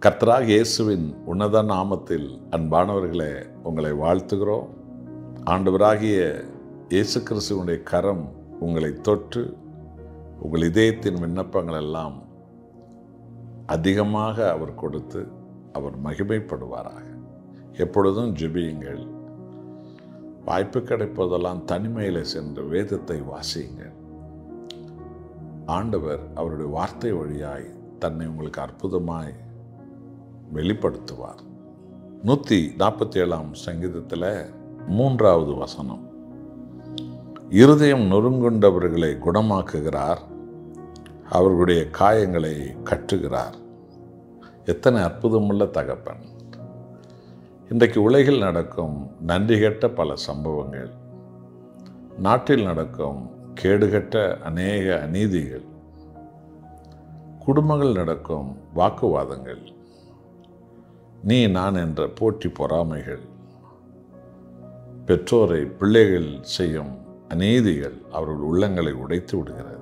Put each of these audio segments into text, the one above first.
கர்த்தராக இயேசுவின் உன்னத நாமத்தில் அன்பானவர்களே உங்களை வாழ்த்துகிறோம் ஆண்டவராகிய இயேசு கிறிஸ்துவனுடைய கரம் உங்களை தொட்டு உங்கள் இதயத்தின் விண்ணப்பங்கள் எல்லாம் அதிகமாக அவர் கொடுத்து அவர் மகிமைப்படுவாராக எப்பொழுதும் ஜெபியுங்கள் வாய்ப்பு கிடைப்பதெல்லாம் தனிமையில் சென்று வேதத்தை வாசியுங்கள் ஆண்டவர் அவருடைய வார்த்தை வழியாய் தன்னை உங்களுக்கு அற்புதமாய் வெளிப்படுத்துவார் நூற்றி நாற்பத்தி ஏழாம் சங்கீதத்தில் மூன்றாவது வசனம் இருதயம் நொறுங்குண்டவர்களை குணமாக்குகிறார் அவர்களுடைய காயங்களை கட்டுகிறார் எத்தனை அற்புதமுள்ள தகப்பன் இன்றைக்கு உலகில் நடக்கும் நன்றி கெட்ட பல சம்பவங்கள் நாட்டில் நடக்கும் கேடுகட்ட அநேக அநீதிகள் குடும்பங்கள் நடக்கும் வாக்குவாதங்கள் நீ நான் என்ற போட்டி பொறாமைகள் பெற்றோரை பிள்ளைகள் செய்யும் அநீதிகள் அவர்கள் உள்ளங்களை உடைத்து விடுகிறது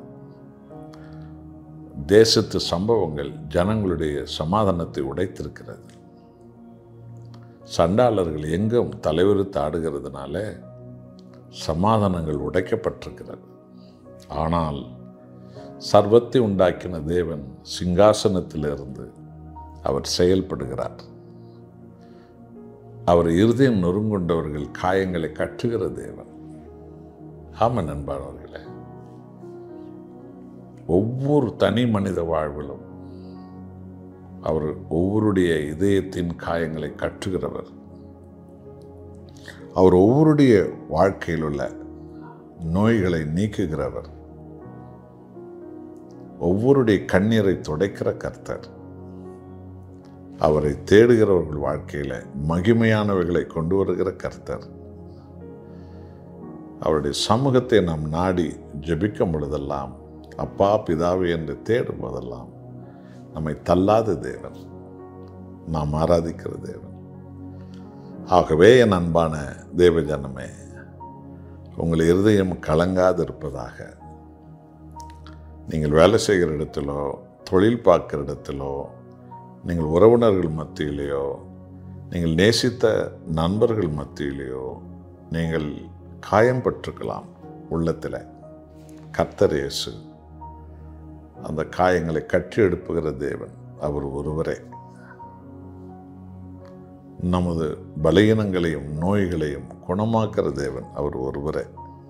தேசத்து சம்பவங்கள் ஜனங்களுடைய சமாதானத்தை உடைத்திருக்கிறது சண்டாளர்கள் எங்கும் தலைவிரித்து ஆடுகிறதுனால சமாதானங்கள் உடைக்கப்பட்டிருக்கிறது ஆனால் சர்வத்தை உண்டாக்கின தேவன் சிங்காசனத்திலிருந்து அவர் செயல்படுகிறார் அவர் இருதயம் நொறுங்குண்டவர்கள் காயங்களை கட்டுகிற தேவன் ஆமாம் நண்பானவர்களே ஒவ்வொரு தனி மனித வாழ்விலும் அவர் ஒவ்வொருடைய இதயத்தின் காயங்களை கட்டுகிறவர் அவர் ஒவ்வொருடைய வாழ்க்கையில் உள்ள நோய்களை நீக்குகிறவர் ஒவ்வொருடைய கண்ணீரை துடைக்கிற கர்த்தர் அவரை தேடுகிறவர்கள் வாழ்க்கையில் மகிமையானவைகளை கொண்டு வருகிற கர்த்தர் அவருடைய சமூகத்தை நாம் நாடி ஜெபிக்கும் பொழுதெல்லாம் அப்பா பிதாவை என்று தேடும் போதெல்லாம் நம்மை தள்ளாத தேவன் நாம் ஆராதிக்கிற தேவன் ஆகவே என் அன்பான தேவஜனமே உங்கள் இருதயம் கலங்காது இருப்பதாக நீங்கள் வேலை செய்கிற இடத்திலோ தொழில் பார்க்குற இடத்திலோ நீங்கள் உறவினர்கள் மத்தியிலேயோ நீங்கள் நேசித்த நண்பர்கள் மத்தியிலேயோ நீங்கள் காயம் பட்டிருக்கலாம் உள்ளத்தில் கர்த்தர் இயேசு அந்த காயங்களை கட்டி எழுப்புகிற தேவன் அவர் ஒருவரே நமது பலகீனங்களையும் நோய்களையும் குணமாக்குற தேவன் அவர் ஒருவரே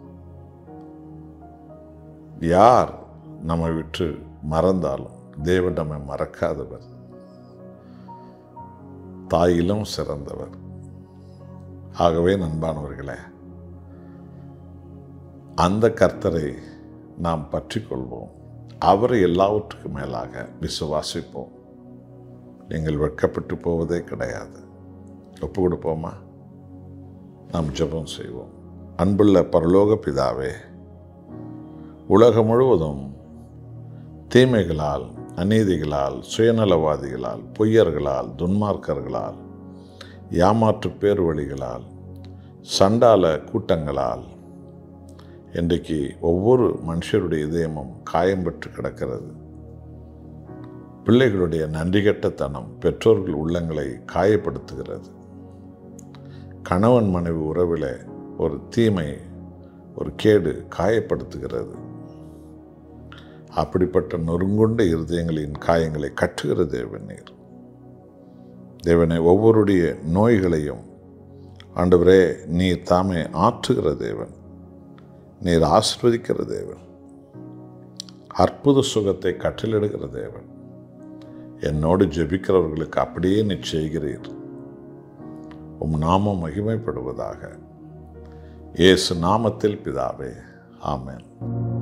யார் நம்மை விட்டு மறந்தாலும் தேவன் நம்மை மறக்காதவர் தாயிலும் சிறந்தவர் ஆகவே நண்பானவர்களே அந்த கர்த்தரை நாம் பற்றி கொள்வோம் அவரை எல்லாவற்றுக்கும் மேலாக விசுவாசிப்போம் நீங்கள் வெட்கப்பட்டு போவதே கிடையாது ஒப்பு கொடுப்போமா நாம் ஜெபம் செய்வோம் அன்புள்ள பரலோக பிதாவே உலகம் முழுவதும் தீமைகளால் அநீதிகளால் சுயநலவாதிகளால் பொய்யர்களால் துன்மார்க்கர்களால் ஏமாற்று பேர் வழிகளால் சண்டால கூட்டங்களால் இன்றைக்கு ஒவ்வொரு மனுஷருடைய இதயமும் காயம் பெற்று கிடக்கிறது பிள்ளைகளுடைய நன்றிகட்டத்தனம் பெற்றோர்கள் உள்ளங்களை காயப்படுத்துகிறது கணவன் மனைவி உறவில் ஒரு தீமை ஒரு கேடு காயப்படுத்துகிறது அப்படிப்பட்ட நொறுங்குண்ட இருதயங்களின் காயங்களை கட்டுகிற தேவன் நீர் தேவனை ஒவ்வொருடைய நோய்களையும் ஆண்டவரே நீர் தாமே ஆற்றுகிற தேவன் நீர் ஆசிர்வதிக்கிற தேவன் அற்புத சுகத்தை கட்டளிடுகிற தேவன் என்னோடு ஜெபிக்கிறவர்களுக்கு அப்படியே நீ செய்கிறீர் உம் நாமம் மகிமைப்படுவதாக இயேசு நாமத்தில் பிதாவே ஆமென்